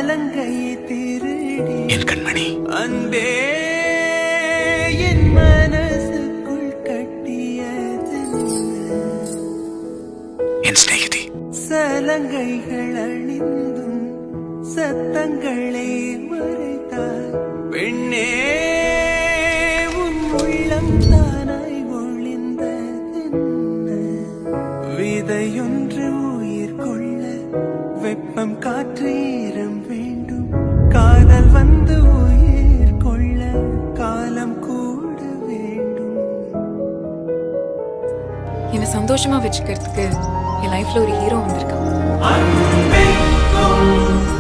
சலங்கையை திருடி என் கண்மணி அன்பே என் மனசுக்குள் கட்டியது என் சிநேகிதி சலங்கைகள் அணிந்தும் சத்தங்களை மறைத்தார் பெண்ணே உன் உள்ளம் தானாய் ஒளிந்ததென்ன விதையொன்று உயிர் கொள்ள வெப்பம் காற்று ஈரம் வேண்டும் காதல் வந்து உயிர் கொள்ள காலம் கூட வேண்டும் என்னை சந்தோஷமா வச்சுக்கிறதுக்கு என் லைஃப்ல ஒரு ஹீரோ வந்திருக்கான் அன்பெங்கும்